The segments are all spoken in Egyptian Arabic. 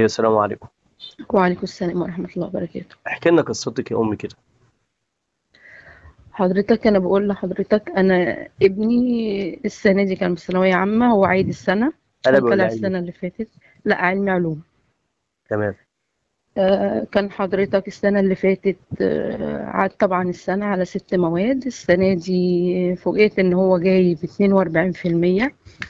السلام عليكم وعليكم السلام ورحمة الله وبركاته احكي لنا قصتك يا امي كده حضرتك أنا بقول لحضرتك أنا ابني السنة دي كان في ثانوية عامة هو عيد السنة أدبي كان ولا طلع علمي؟ السنة اللي فاتت لا علمي علوم تمام آه، كان حضرتك السنة اللي فاتت آه، عاد طبعا السنة على ست مواد السنة دي فوجئت إن هو جايب 42%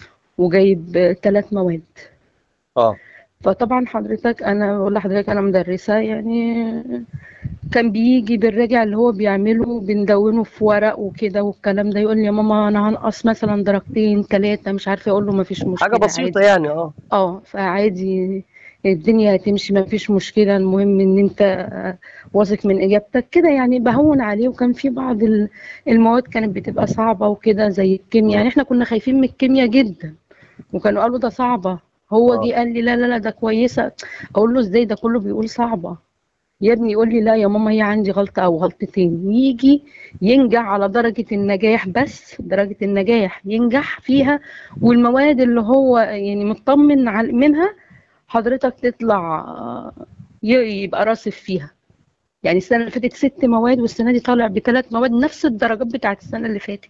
وجايب ثلاث مواد اه فطبعا حضرتك انا بقول لحضرتك انا مدرسه يعني كان بيجي بالراجع اللي هو بيعمله بندونه في ورق وكده والكلام ده يقول لي يا ماما انا هنقص مثلا درجتين ثلاثه مش عارفه اقول له ما فيش مشكله حاجه بسيطه عادي يعني اه اه فعادي الدنيا هتمشي ما فيش مشكله المهم ان انت واثق من اجابتك كده يعني بهون عليه وكان في بعض ال- المواد كانت بتبقى صعبه وكده زي الكيمياء يعني احنا كنا خايفين من الكيمياء جدا وكانوا قالوا ده صعبه هو آه. جه قال لي لا لا لا ده كويسه اقول له ازاي ده كله بيقول صعبه يا ابني يقول لي لا يا ماما هي عندي غلطه او غلطتين يجي ينجح على درجه النجاح بس درجه النجاح ينجح فيها والمواد اللي هو يعني مطمن عل- منها حضرتك تطلع آه، ي- يبقى راسف فيها يعني السنه اللي فاتت ست مواد والسنه دي طالع بثلاث مواد نفس الدرجات بتاعت السنه اللي فاتت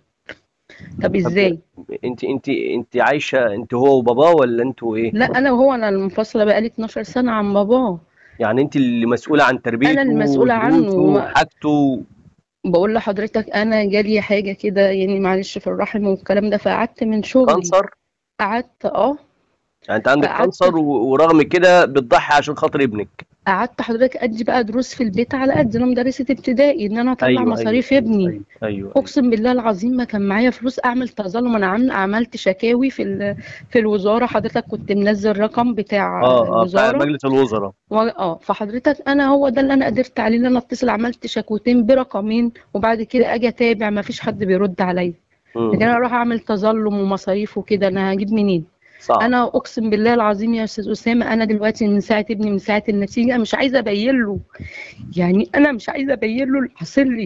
طب ازاي انت انت انت عايشه انت هو وباباه ولا انتوا ايه لا انا وهو انا المنفصله بقالي 12 سنه عن باباه يعني انت اللي مسؤوله عن تربيته أنا المسؤولة عنه. ودروسه وحاجته بقول لحضرتك انا جالي حاجه كده يعني معلش في الرحم والكلام ده فقعدت من شغلي كانسر قعدت اه يعني انت عندك فقعدت- كانسر و- ورغم كده بتضحي عشان خاطر ابنك قعدت حضرتك ادي بقى دروس في البيت على قد انا مدرسه ابتدائي ان انا اطلع مصاريف ابني ايوه ايوه اقسم بالله العظيم ما كان معايا فلوس اعمل تظلم انا عمل عملت شكاوي في ال- في الوزاره حضرتك كنت منزل رقم بتاع اه اه بتاع الوزاره مجلس الوزراء و- اه فحضرتك انا هو ده اللي انا قدرت عليه ان انا اتصل عملت شكوتين برقمين وبعد كده اجي اتابع ما فيش حد بيرد عليا مم. لكن انا اروح اعمل تظلم ومصاريف وكده انا هجيب منين صعب انا اقسم بالله العظيم يا استاذ اسامه انا دلوقتي من ساعه ابني من ساعه النتيجه مش عايزه ابين له يعني انا مش عايزه ابين له اللي حاصل لي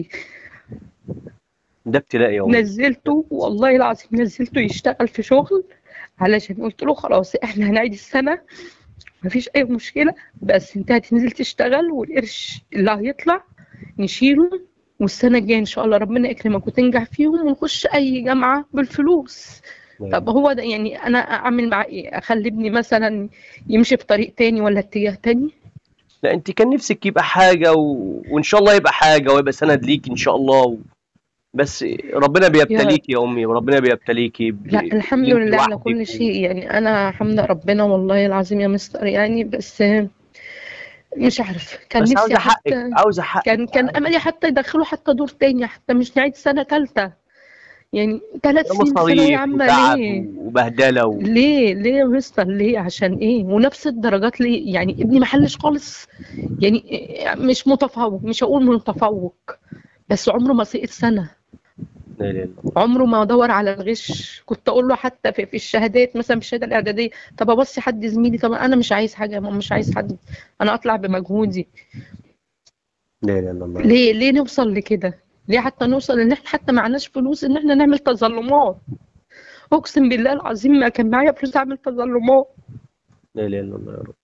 ده ابتلاء يا امي نزلته والله العظيم نزلته يشتغل في شغل علشان قلت له خلاص احنا هنعيد السنه مفيش اي مشكله بس انت هتنزل تشتغل والقرش اللي هيطلع نشيله والسنه الجايه ان شاء الله ربنا يكرمك وتنجح فيهم ونخش اي جامعه بالفلوس طب هو ده يعني انا اعمل معاه ايه اخلي ابني مثلا يمشي في طريق تاني ولا اتجاه تاني لا انت كان نفسك يبقى حاجه و... وان شاء الله يبقى حاجه ويبقى سند ليك ان شاء الله و... بس ربنا بيبتليك يا امي وربنا بيبتليكي ب... لا الحمد بنت لله على لوحدك كل و- شيء يعني انا حمد ربنا والله العظيم يا مستر يعني بس مش عارف كان بس نفسي عاوزه حقك حتى عاوزه حقك كان كان املي حتى يدخلوا حتى دور تاني حتى مش نعيد سنه ثالثه يعني ثلاث سنين ثانويه مصاريف عامه وتعب ليه وبهدله و... ليه ليه يا مستر ليه عشان ايه ونفس الدرجات ليه يعني ابني ما حلش خالص يعني مش متفوق مش هقول متفوق بس عمره ما سقط سنه لا اله الا الله عمره ما دور على الغش كنت اقول له حتى في, في الشهادات مثلا في الشهاده الاعداديه طب ابصي حد زميلي طب انا مش عايز حاجه يا ماما مش عايز حد انا اطلع بمجهودي لا اله الا الله ليه ليه نوصل لكده ليه حتى نوصل ان احنا حتى معناش فلوس ان احنا نعمل تظلمات اقسم بالله العظيم ما كان معايا فلوس اعمل تظلمات لا اله الا الله يا رب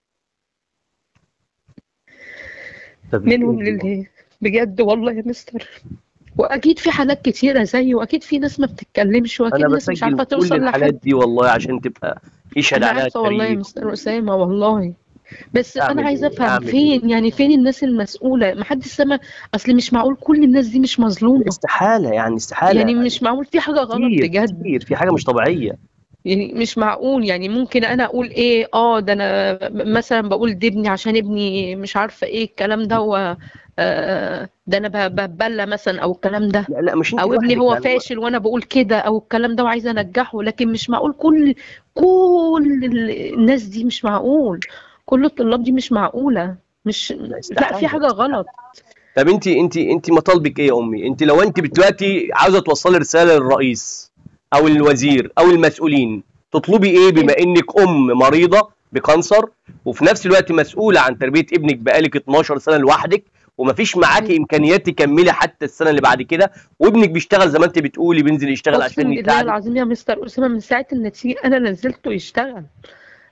طب منهم إيه؟ لله بجد والله يا مستر واكيد في حالات كتيره زيي واكيد في ناس ما بتتكلمش واكيد انا ناس مش بسجل عارفه كل توصل الحالات لحد دي والله عشان تبقى يشهد انا عليها عارفه والله يا التاريخ مستر اسامه والله بس أعمل انا عايزه إيه؟ افهم أعمل فين يعني فين الناس المسؤوله ما حدش سمع اصل مش معقول كل الناس دي مش مظلومه استحاله يعني استحاله يعني مش معقول في حاجه غلط كتير بجد كتير في حاجه مش طبيعيه يعني مش معقول يعني ممكن انا اقول ايه اه ده انا مثلا بقول ده ابني عشان ابني مش عارفه ايه الكلام ده هو آه ده انا ب- ببلى مثلا او الكلام ده لا لا مش انت او ابني لوحدك هو يعني فاشل وانا بقول كده او الكلام ده وعايزه انجحه لكن مش معقول كل كل ال- الناس دي مش معقول كل الطلاب دي مش معقوله مش لا استحالة، في حاجه غلط طب انت انت انت مطالبك ايه يا امي انت لو انت دلوقتي عاوزه توصلي رساله للرئيس او الوزير او المسؤولين تطلبي ايه بما انك ام مريضه بكانسر وفي نفس الوقت مسؤوله عن تربيه ابنك بقالك 12 سنه لوحدك ومفيش معاكي امكانيات تكملي حتى السنه اللي بعد كده وابنك بيشتغل زي ما انت بتقولي بينزل يشتغل اقسم عشان بالله يساعدك العظيم يا مستر اسامه من ساعه النتيجه انا نزلته يشتغل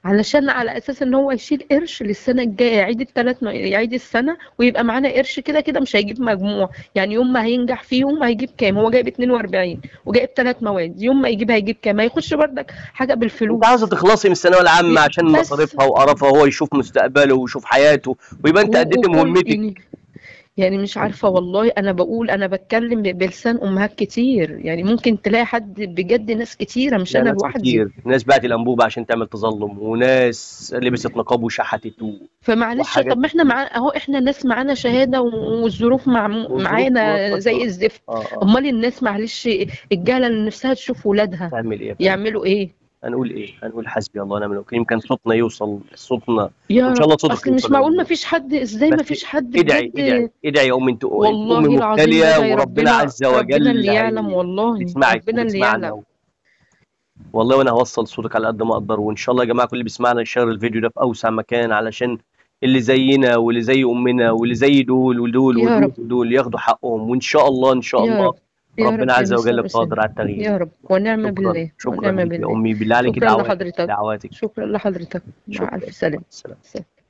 علشان على اساس ان هو يشيل قرش للسنه الجايه يعيد الثلاث يعيد السنه ويبقى معانا قرش كده كده مش هيجيب مجموع يعني يوم ما هينجح فيهم هيجيب كام هو جايب 42 وجايب ثلاث مواد يوم ما يجيب هيجيب كام هيخش بردك حاجه بالفلوس انت عاوزه تخلصي من الثانويه العامه عشان بس مصاريفها وقرفها وهو يشوف مستقبله ويشوف حياته ويبقى انت و- اديت وكل مهمتك يعني يعني مش عارفة والله أنا بقول أنا بتكلم ب- بلسان أمهات كتير يعني ممكن تلاقي حد بجد ناس كتيرة مش لا أنا ناس لوحدي كتير ناس بعت الانبوبه عشان تعمل تظلم وناس لبست نقاب وشحتت و- فمعلش وحاجات طب ما احنا مع اهو احنا ناس معانا شهادة و- والظروف مع والظروف معانا موفقة. زي الزفت اه اه امال الناس معلش الجهلة اللي نفسها تشوف ولادها تعمل ايه يا فندم؟ يعملوا ايه هنقول ايه هنقول حسبي الله ونعم الوكيل يمكن صوتنا يوصل صوتنا يا وان شاء الله رب صوتك اصل مش يوصل معقول للناس. ما فيش حد ازاي بس ما فيش حد ادعي بجد ادعي ادعي يا ام انت انت والله ام العظيم مبتليه بدعي وربنا ربنا عز وجل ربنا اللي هي- يعلم والله يسمعك ربنا اللي وبيسمعنا يعلم والله وانا هوصل صوتك على قد ما اقدر وان شاء الله يا جماعه كل اللي بيسمعنا يشير الفيديو ده في اوسع مكان علشان اللي زينا واللي زي امنا واللي زي دول ودول يا ودول رب. ودول ياخدوا حقهم وان شاء الله ان شاء يا الله رب يا رب ربنا يا عز وجل مستر قادر على التغيير يا رب ونعم شكرا بالله شكرا ونعم لك يا بالله امي بالله عليك شكرا دعواتك لحضرتك دعواتك شكرا لحضرتك مع شكرا ألف سلامة السلام سلام.